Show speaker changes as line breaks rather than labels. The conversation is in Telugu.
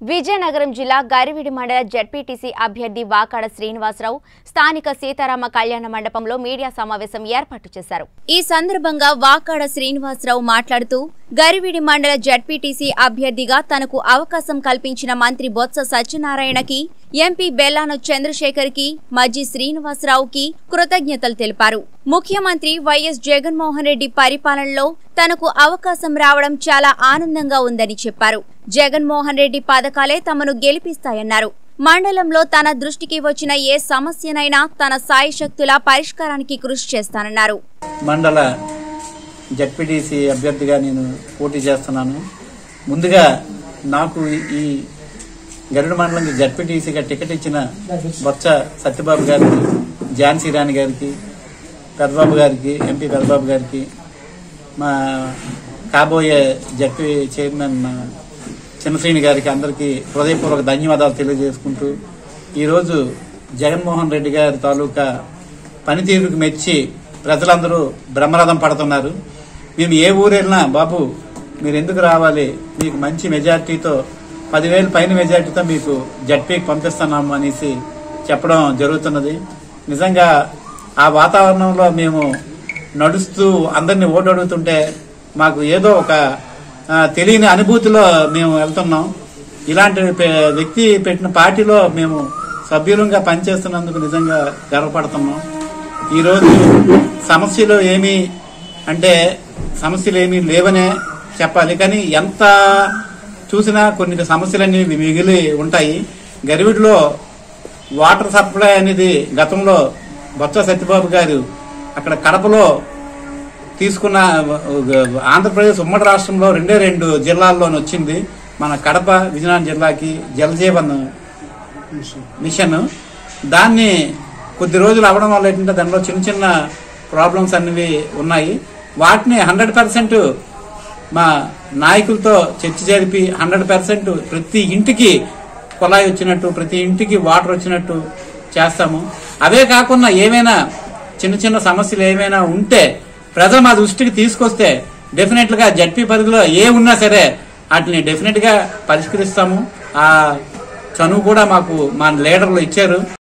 విజయనగరం జిల్లా గరివిడి మండల జడ్పీటీసీ అభ్యర్థి వాకాడ శ్రీనివాసరావు స్థానిక సీతారామ కళ్యాణ మండపంలో మీడియా సమావేశం ఏర్పాటు చేశారు ఈ సందర్భంగా వాకాడ శ్రీనివాసరావు మాట్లాడుతూ గరివిడి మండల జడ్పీటీసీ అభ్యర్థిగా తనకు అవకాశం కల్పించిన మంత్రి బొత్స సత్యనారాయణకి ఎంపీ బెల్లాను చంద్రశేఖర్ కి మజ్జి శ్రీనివాసరావుకి కృతజ్ఞతలు తెలిపారు ముఖ్యమంత్రి వైఎస్ జగన్మోహన్ రెడ్డి పరిపాలనలో తనకు అవకాశం రావడం చాలా ఆనందంగా ఉందని చెప్పారు జగన్మోహన్ రెడ్డి పథకాలే తమను గెలిపిస్తాయన్నారు మండలంలో తన దృష్టికి వచ్చిన ఏ సమస్యనైనా తన సాయశక్తుల పరిష్కారానికి కృషి చేస్తానన్నారు
మండల జడ్పీటీసీ అభ్యర్థిగా నేను పోటీ చేస్తున్నాను ముందుగా నాకు ఈ గరుడ మండలంకి జడ్పీటీసీగా టికెట్ ఇచ్చిన బొత్స సత్యబాబు గారికి ఝాన్సీ రాణి గారికి పెద్దబాబు గారికి ఎంపీ పెద్దబాబు గారికి మా కాబోయే జడ్పీ చైర్మన్ మా చిన్నశ్రీని గారికి అందరికీ హృదయపూర్వక ధన్యవాదాలు తెలియజేసుకుంటూ ఈరోజు జగన్మోహన్ రెడ్డి గారి తాలూకా పనితీరుకు మెచ్చి ప్రజలందరూ బ్రహ్మరథం పడుతున్నారు మేము ఏ ఊరు వెళ్ళినా బాబు మీరు ఎందుకు రావాలి మీకు మంచి మెజార్టీతో పదివేలు పైన మెజార్టీతో మీకు జడ్పీకి పంపిస్తున్నాము అనేసి చెప్పడం జరుగుతున్నది నిజంగా ఆ వాతావరణంలో మేము నడుస్తూ అందరినీ ఓటు అడుగుతుంటే మాకు ఏదో ఒక ఆ, తెలియని అనుభూతిలో మేము వెళ్తున్నాం ఇలాంటి పె- వ్యక్తి పెట్టిన పార్టీలో మేము సభ్యులంగా పనిచేస్తున్నందుకు నిజంగా గర్వపడుతున్నాం ఈరోజు సమస్యలు ఏమి అంటే సమస్యలు ఏమీ లేవనే చెప్పాలి కానీ ఎంత చూసినా కొన్ని సమస్యలన్నీ మిగిలి ఉంటాయి గరివిడిలో వాటర్ సప్లై అనేది గతంలో బొత్స సత్యబాబు గారు అక్కడ కడపలో తీసుకున్న ఆంధ్రప్రదేశ్ ఉమ్మడి రాష్ట్రంలో రెండే రెండు జిల్లాల్లోని వచ్చింది మన కడప విజయనగరం జిల్లాకి జలజీవన్ మిషన్ దాన్ని కొద్ది రోజులు అవడం వల్ల ఏంటంటే దానిలో చిన్న చిన్న ప్రాబ్లమ్స్ అనేవి ఉన్నాయి వాటిని హండ్రెడ్ పర్సెంట్ మా నాయకులతో చర్చ జరిపి హండ్రెడ్ పర్సెంట్ ప్రతి ఇంటికి కుళాయి వచ్చినట్టు ప్రతి ఇంటికి వాటర్ వచ్చినట్టు చేస్తాము అవే కాకుండా ఏమైనా చిన్న చిన్న సమస్యలు ఏమైనా ఉంటే ప్రజలు మా దృష్టికి తీసుకొస్తే డెఫినెట్ గా జడ్పీ పరిధిలో ఏ ఉన్నా సరే వాటిని డెఫినెట్ గా పరిష్కరిస్తాము ఆ చనువు కూడా మాకు మా లీడర్లు ఇచ్చారు